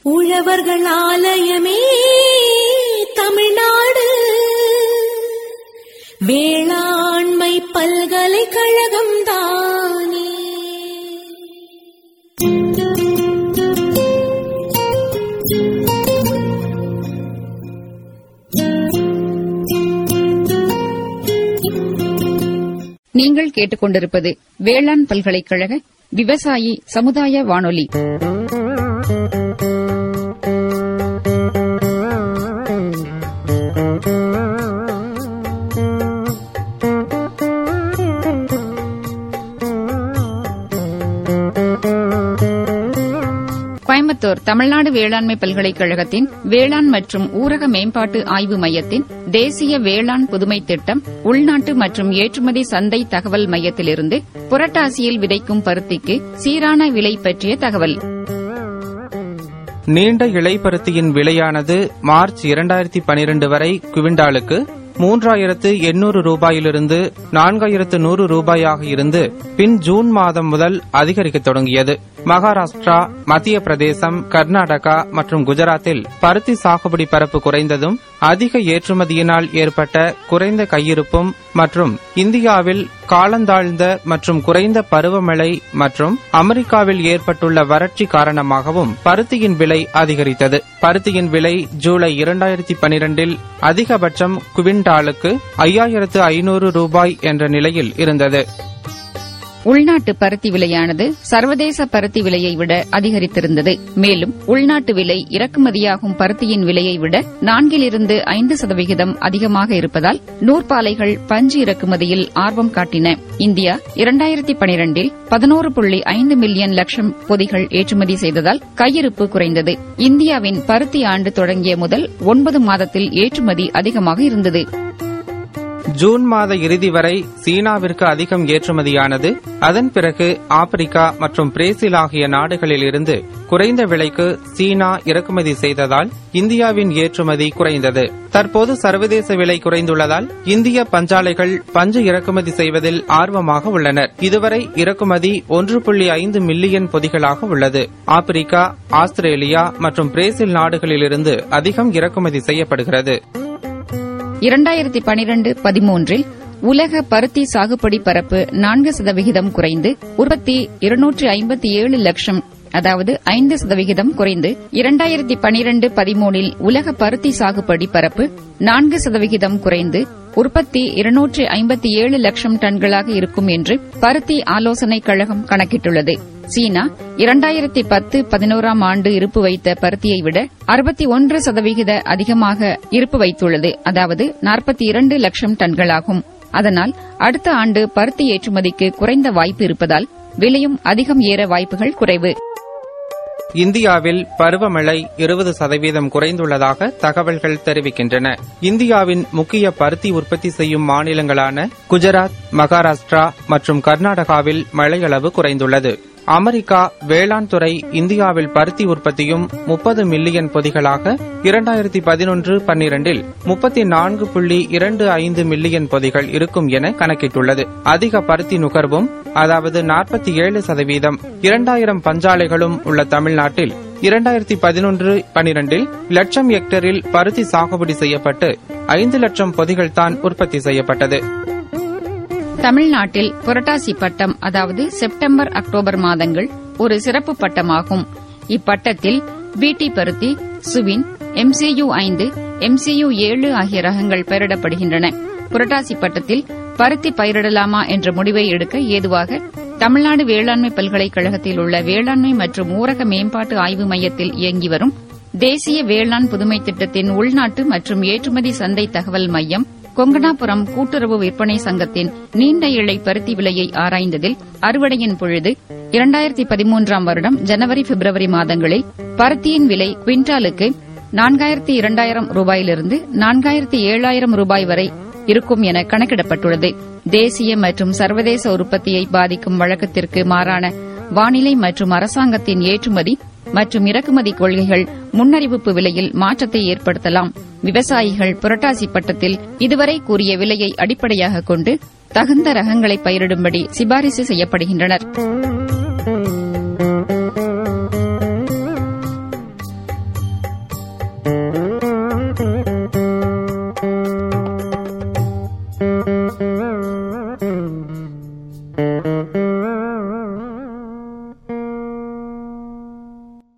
உழவர்கள் ஆலயமே தமிழ்நாடு வேளாண்மை பல்கலைக்கழகம் தானே நீங்கள் கேட்டுக்கொண்டிருப்பது வேளாண் பல்கலைக்கழக விவசாயி சமுதாய வானொலி கோயம்புத்தூர் தமிழ்நாடு வேளாண்மை பல்கலைக்கழகத்தின் வேளாண் மற்றும் ஊரக மேம்பாட்டு ஆய்வு மையத்தின் தேசிய வேளாண் புதுமை திட்டம் உள்நாட்டு மற்றும் ஏற்றுமதி சந்தை தகவல் மையத்திலிருந்து புரட்டாசியில் விதைக்கும் பருத்திக்கு சீரான விலை பற்றிய தகவல் நீண்ட இலைப்பருத்தியின் விலையானது மார்ச் இரண்டாயிரத்தி பனிரெண்டு வரை குவிண்டாலுக்கு மூன்றாயிரத்து எண்ணூறு ரூபாயிலிருந்து நான்காயிரத்து நூறு ரூபாயாக இருந்து பின் ஜூன் மாதம் முதல் அதிகரிக்கத் தொடங்கியது மகாராஷ்டிரா மத்திய பிரதேசம் கர்நாடகா மற்றும் குஜராத்தில் பருத்தி சாகுபடி பரப்பு குறைந்ததும் அதிக ஏற்றுமதியினால் ஏற்பட்ட குறைந்த கையிருப்பும் மற்றும் இந்தியாவில் காலந்தாழ்ந்த மற்றும் குறைந்த பருவமழை மற்றும் அமெரிக்காவில் ஏற்பட்டுள்ள வறட்சி காரணமாகவும் பருத்தியின் விலை அதிகரித்தது பருத்தியின் விலை ஜூலை இரண்டாயிரத்தி பனிரெண்டில் அதிகபட்சம் குவிண்டாலுக்கு ஐயாயிரத்து ஐநூறு ரூபாய் என்ற நிலையில் இருந்தது உள்நாட்டு பருத்தி விலையானது சர்வதேச பருத்தி விலையை விட அதிகரித்திருந்தது மேலும் உள்நாட்டு விலை இறக்குமதியாகும் பருத்தியின் விலையை விட நான்கிலிருந்து ஐந்து சதவிகிதம் அதிகமாக இருப்பதால் நூற்பாலைகள் பஞ்சு இறக்குமதியில் ஆர்வம் காட்டின இந்தியா இரண்டாயிரத்தி பனிரெண்டில் பதினோரு புள்ளி ஐந்து மில்லியன் லட்சம் பொதிகள் ஏற்றுமதி செய்ததால் கையிருப்பு குறைந்தது இந்தியாவின் பருத்தி ஆண்டு தொடங்கிய முதல் ஒன்பது மாதத்தில் ஏற்றுமதி அதிகமாக இருந்தது ஜூன் மாத இறுதி வரை சீனாவிற்கு அதிகம் ஏற்றுமதியானது அதன் பிறகு ஆப்பிரிக்கா மற்றும் பிரேசில் ஆகிய நாடுகளில் இருந்து குறைந்த விலைக்கு சீனா இறக்குமதி செய்ததால் இந்தியாவின் ஏற்றுமதி குறைந்தது தற்போது சர்வதேச விலை குறைந்துள்ளதால் இந்திய பஞ்சாலைகள் பஞ்சு இறக்குமதி செய்வதில் ஆர்வமாக உள்ளனர் இதுவரை இறக்குமதி ஒன்று புள்ளி ஐந்து மில்லியன் பொதிகளாக உள்ளது ஆப்பிரிக்கா ஆஸ்திரேலியா மற்றும் பிரேசில் நாடுகளிலிருந்து அதிகம் இறக்குமதி செய்யப்படுகிறது இரண்டாயிரத்தி பனிரெண்டு பதிமூன்றில் உலக பருத்தி சாகுபடி பரப்பு நான்கு சதவிகிதம் குறைந்து உற்பத்தி இருநூற்றி ஐம்பத்தி ஏழு லட்சம் அதாவது ஐந்து சதவிகிதம் குறைந்து இரண்டாயிரத்தி பனிரெண்டு பதிமூனில் உலக பருத்தி சாகுபடி பரப்பு நான்கு சதவிகிதம் குறைந்து உற்பத்தி இருநூற்றி ஐம்பத்தி ஏழு லட்சம் டன்களாக இருக்கும் என்று பருத்தி ஆலோசனை கழகம் கணக்கிட்டுள்ளது சீனா இரண்டாயிரத்தி பத்து பதினோராம் ஆண்டு இருப்பு வைத்த பருத்தியை விட அறுபத்தி ஒன்று சதவிகித அதிகமாக இருப்பு வைத்துள்ளது அதாவது நாற்பத்தி இரண்டு லட்சம் டன்களாகும் அதனால் அடுத்த ஆண்டு பருத்தி ஏற்றுமதிக்கு குறைந்த வாய்ப்பு இருப்பதால் விலையும் அதிகம் ஏற வாய்ப்புகள் குறைவு இந்தியாவில் பருவமழை இருபது சதவீதம் குறைந்துள்ளதாக தகவல்கள் தெரிவிக்கின்றன இந்தியாவின் முக்கிய பருத்தி உற்பத்தி செய்யும் மாநிலங்களான குஜராத் மகாராஷ்டிரா மற்றும் கர்நாடகாவில் மழையளவு குறைந்துள்ளது அமெரிக்கா வேளாண் துறை இந்தியாவில் பருத்தி உற்பத்தியும் முப்பது மில்லியன் பொதிகளாக இரண்டாயிரத்தி பதினொன்று பன்னிரண்டில் முப்பத்தி நான்கு புள்ளி இரண்டு ஐந்து மில்லியன் பொதிகள் இருக்கும் என கணக்கிட்டுள்ளது அதிக பருத்தி நுகர்வும் அதாவது நாற்பத்தி ஏழு சதவீதம் இரண்டாயிரம் பஞ்சாலைகளும் உள்ள தமிழ்நாட்டில் இரண்டாயிரத்தி பதினொன்று பனிரெண்டில் லட்சம் ஹெக்டரில் பருத்தி சாகுபடி செய்யப்பட்டு ஐந்து லட்சம் பொதிகள் தான் உற்பத்தி செய்யப்பட்டது தமிழ்நாட்டில் புரட்டாசி பட்டம் அதாவது செப்டம்பர் அக்டோபர் மாதங்கள் ஒரு சிறப்பு பட்டமாகும் இப்பட்டத்தில் பிடி பருத்தி சுவின் எம்சியு ஐந்து எம்சியு ஏழு ஆகிய ரகங்கள் பயிரிடப்படுகின்றன புரட்டாசி பட்டத்தில் பருத்தி பயிரிடலாமா என்ற முடிவை எடுக்க ஏதுவாக தமிழ்நாடு வேளாண்மை பல்கலைக்கழகத்தில் உள்ள வேளாண்மை மற்றும் ஊரக மேம்பாட்டு ஆய்வு மையத்தில் இயங்கி வரும் தேசிய வேளாண் புதுமை திட்டத்தின் உள்நாட்டு மற்றும் ஏற்றுமதி சந்தை தகவல் மையம் கொங்கனாபுரம் கூட்டுறவு விற்பனை சங்கத்தின் நீண்ட இழை பருத்தி விலையை ஆராய்ந்ததில் அறுவடையின் பொழுது இரண்டாயிரத்தி பதிமூன்றாம் வருடம் ஜனவரி பிப்ரவரி மாதங்களில் பருத்தியின் விலை குவிண்டாலுக்கு நான்காயிரத்தி இரண்டாயிரம் ரூபாயிலிருந்து நான்காயிரத்தி ஏழாயிரம் ரூபாய் வரை இருக்கும் என கணக்கிடப்பட்டுள்ளது தேசிய மற்றும் சர்வதேச உற்பத்தியை பாதிக்கும் வழக்கத்திற்கு மாறான வானிலை மற்றும் அரசாங்கத்தின் ஏற்றுமதி மற்றும் இறக்குமதி கொள்கைகள் முன்னறிவிப்பு விலையில் மாற்றத்தை ஏற்படுத்தலாம் விவசாயிகள் புரட்டாசி பட்டத்தில் இதுவரை கூறிய விலையை அடிப்படையாக கொண்டு தகுந்த ரகங்களை பயிரிடும்படி சிபாரிசு செய்யப்படுகின்றனர்